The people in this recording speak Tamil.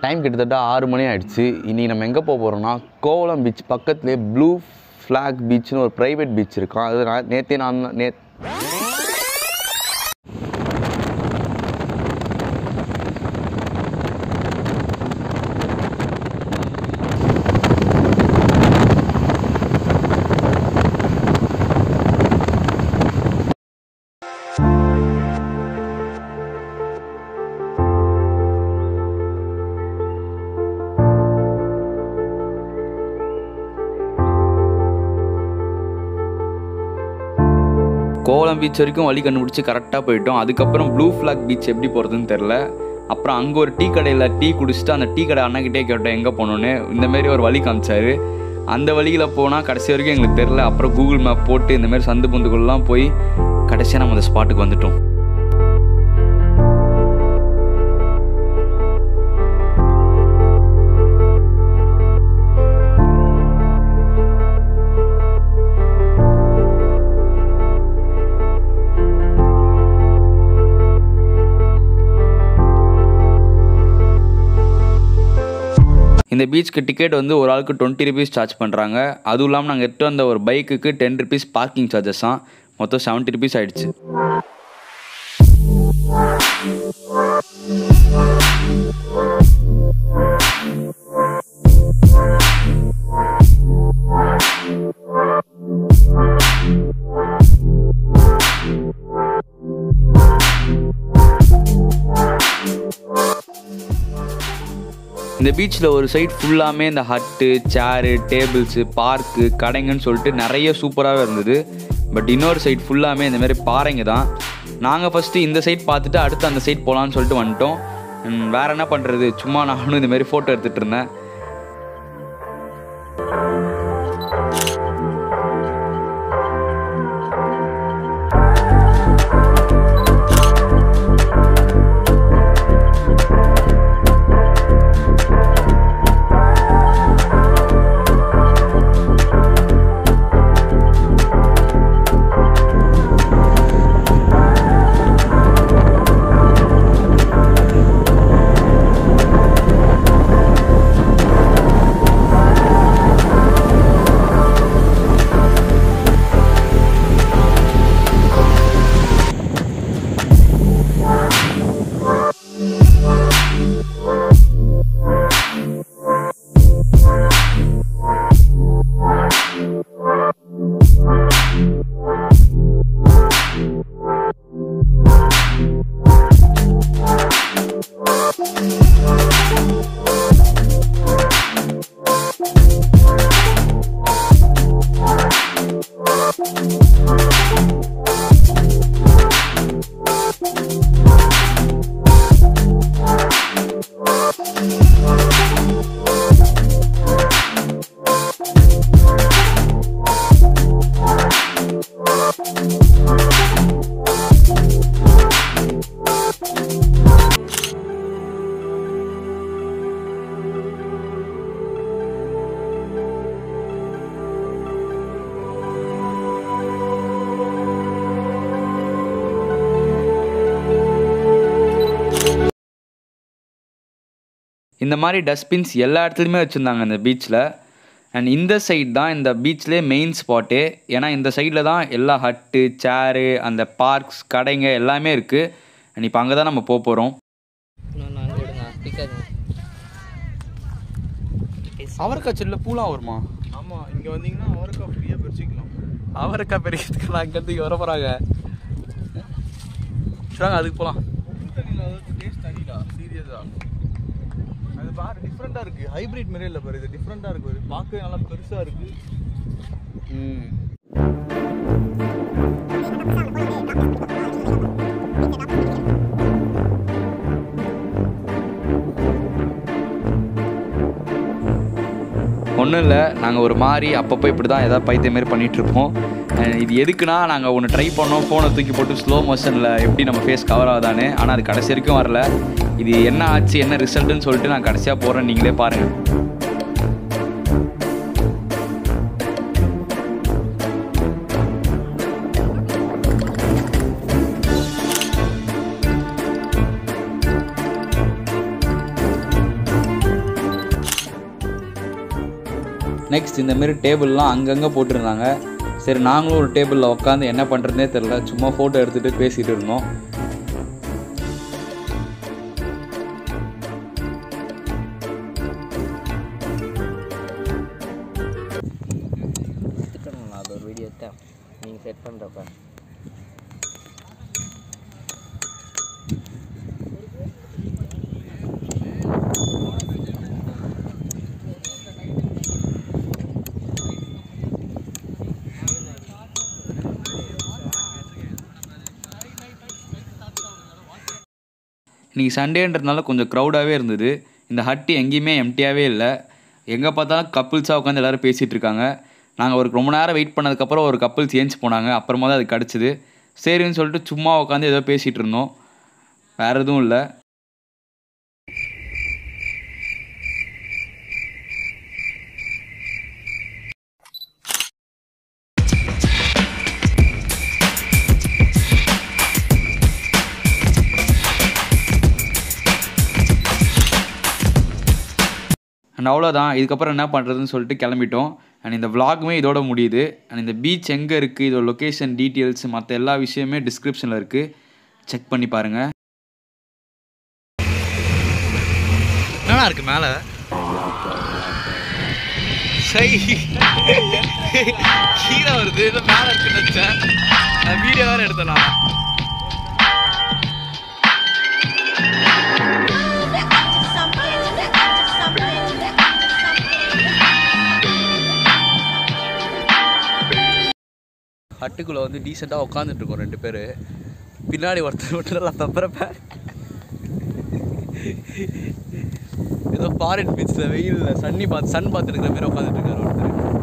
டைம் கிட்டத்தட்ட ஆறு மணி ஆயிடுச்சு இன்றைக்கி நம்ம எங்கே போக போகிறோம்னா கோவளம் பீச் பக்கத்துலேயே ப்ளூ ஃப்ளாக் பீச்னு ஒரு ப்ரைவேட் பீச் இருக்கும் அது நான் நேற்றே நான் நே கோவளம் பீச் வரைக்கும் வழி கண்டுபிடிச்சி கரெக்டாக போயிட்டோம் அதுக்கப்புறம் ப்ளூ ஃப்ளாக் பீச் எப்படி போகிறதுன்னு தெரில அப்புறம் அங்கே ஒரு டீ கடையில் டீ குடிச்சிட்டு அந்த டீ கடை அண்ணக்கிட்டே கேட்டோம் எங்கே போகணுன்னு இந்த மாதிரி ஒரு வழி காமிச்சாரு அந்த வழியில் போனால் கடைசி வரைக்கும் எங்களுக்கு தெரில அப்புறம் கூகுள் மேப் போட்டு இந்த மாதிரி சந்து பொந்துக்குள்ளலாம் போய் கடைசியாக நம்ம அந்த ஸ்பாட்டுக்கு வந்துட்டோம் இந்த பீச்சுக்கு டிக்கெட் வந்து ஒரு ஆளுக்கு டுவெண்ட்டி ருபீஸ் சார்ஜ் பண்ணுறாங்க அதுவும் இல்லாமல் நாங்கள் எட்டு வந்த ஒரு பைக்குக்கு டென் ருபீஸ் பார்க்கிங் சார்ஜஸ் தான் மொத்தம் செவன்ட்டி ருபீஸ் ஆயிடுச்சு இந்த பீச்சில் ஒரு சைட் ஃபுல்லாமே இந்த ஹட்டு சேரு டேபிள்ஸு பார்க்கு கடைங்கன்னு சொல்லிட்டு நிறைய சூப்பராகவே இருந்தது பட் இன்னொரு சைட் ஃபுல்லாமே இந்த மாதிரி பாறைங்க தான் நாங்கள் ஃபஸ்ட்டு இந்த சைட் பார்த்துட்டு அடுத்து அந்த சைட் போகலான்னு சொல்லிட்டு வந்துட்டோம் ம், வேற என்ன பண்ணுறது சும்மா நானும் இந்த மாதிரி ஃபோட்டோ எடுத்துகிட்டு இருந்தேன் இந்த மாதிரி டஸ்ட்பின்ஸ் எல்லா இடத்துலையுமே வச்சுருந்தாங்க இந்த பீச்சில் அண்ட் இந்த சைடு தான் இந்த பீச்லேயே மெயின் ஸ்பாட்டு ஏன்னா இந்த சைடில் தான் எல்லா ஹட்டு சேரு அந்த பார்க்ஸ் கடைங்க எல்லாமே இருக்குது அண்ட் இப்போ அங்கே தான் நம்ம போக போகிறோம் இன்னொன்று அங்கே விடுங்க பிக்காதுங்க அவரைக்காய் செல்ல பூலாம் வருமா ஆமாம் இங்கே வந்தீங்கன்னா அவருக்கா ஃப்ரீயாக பறிச்சிக்கலாம் அவரைக்காய் பெரியதுக்கு நான் இங்கே வர போகிறாங்க சொல்லுங்க அதுக்கு போகலாம் தண்ணியில் அதாவது டேஸ்ட் தண்ணிடா சீரியஸா அது பாரு டிஃப்ரெண்ட்டாக இருக்குது ஹைப்ரிட் மாரி இல்லை பாரு இது டிஃப்ரெண்ட்டாக இருக்கு பாரு பார்க்கவே நல்லா பெருசாக இருக்குது ம் ஒன்றும் இல்லை நாங்கள் ஒரு மாதிரி அப்பப்போ இப்படி தான் ஏதாவது பைத்தியம் மாரி பண்ணிகிட்ருப்போம் இது எதுக்குன்னா நாங்கள் ஒன்று ட்ரை பண்ணோம் ஃபோனை தூக்கி போட்டு ஸ்லோ மோஷனில் எப்படி நம்ம ஃபேஸ் கவர் ஆகுதான்னு ஆனால் அது கடைசி வரைக்கும் வரல இது என்ன ஆச்சு என்ன ரிசல்ட்டுன்னு சொல்லிட்டு நான் கடைசியாக போகிறேன் நீங்களே பாருங்கள் நெக்ஸ்ட் இந்த மாதிரி டேபிள்லாம் அங்கங்கே போட்டிருந்தாங்க சரி நாங்களும் ஒரு டேபிளில் உட்காந்து என்ன பண்ணுறதுனே தெரில சும்மா ஃபோட்டோ எடுத்துகிட்டு பேசிகிட்டு இருந்தோம் எடுத்துக்கணுங்களா அது ஒரு வீடியோ எடுத்தேன் நீங்கள் செட் பண்ணுறப்ப இன்றைக்கி சண்டேன்றதுனால கொஞ்சம் க்ரௌடாகவே இருந்தது இந்த ஹட்டு எங்கேயுமே எம்டியாகவே இல்லை எங்கே பார்த்தாலும் கப்புள்ஸாக உட்காந்து எல்லோரும் பேசிகிட்டு இருக்காங்க நாங்கள் ஒரு ரொம்ப நேரம் வெயிட் பண்ணதுக்கப்புறம் ஒரு கப்புள்ஸ் ஏஞ்சி போனாங்க அப்புறமா தான் அது கிடச்சிது சரின்னு சொல்லிட்டு சும்மா உட்காந்து ஏதோ பேசிகிட்டு இருந்தோம் வேறு எதுவும் இல்லை அண்ட் அவ்வளோதான் இதுக்கப்புறம் என்ன பண்ணுறதுன்னு சொல்லிட்டு கிளம்பிட்டோம் அண்ட் இந்த vlogமே இதோட முடியுது அண்ட் இந்த பீச் எங்கே இருக்குது இதோட லொக்கேஷன் டீட்டெயில்ஸ் மற்ற எல்லா விஷயமே டிஸ்கிரிப்ஷனில் இருக்குது செக் பண்ணி பாருங்கள் என்னடா இருக்கு மேலே சை கீழே வருது ஏதோ மேலே இருக்குன்னு நினச்சேன் வீடியோ வேறு எடுத்தேன் நான் ஹட்டுக்குள்ளே வந்து டீசெண்டாக உட்காந்துட்டு இருக்கோம் ரெண்டு பேர் பின்னாடி ஒருத்தர் மட்டும் நல்லா பெப்பரப்ப ஏதோ ஃபாரின் பீச்சில் வெயிலில் சன்னி பார்த்து சன் பார்த்துட்டு இருக்கிற மாதிரி உட்காந்துட்டு இருக்காரு ஒருத்தர்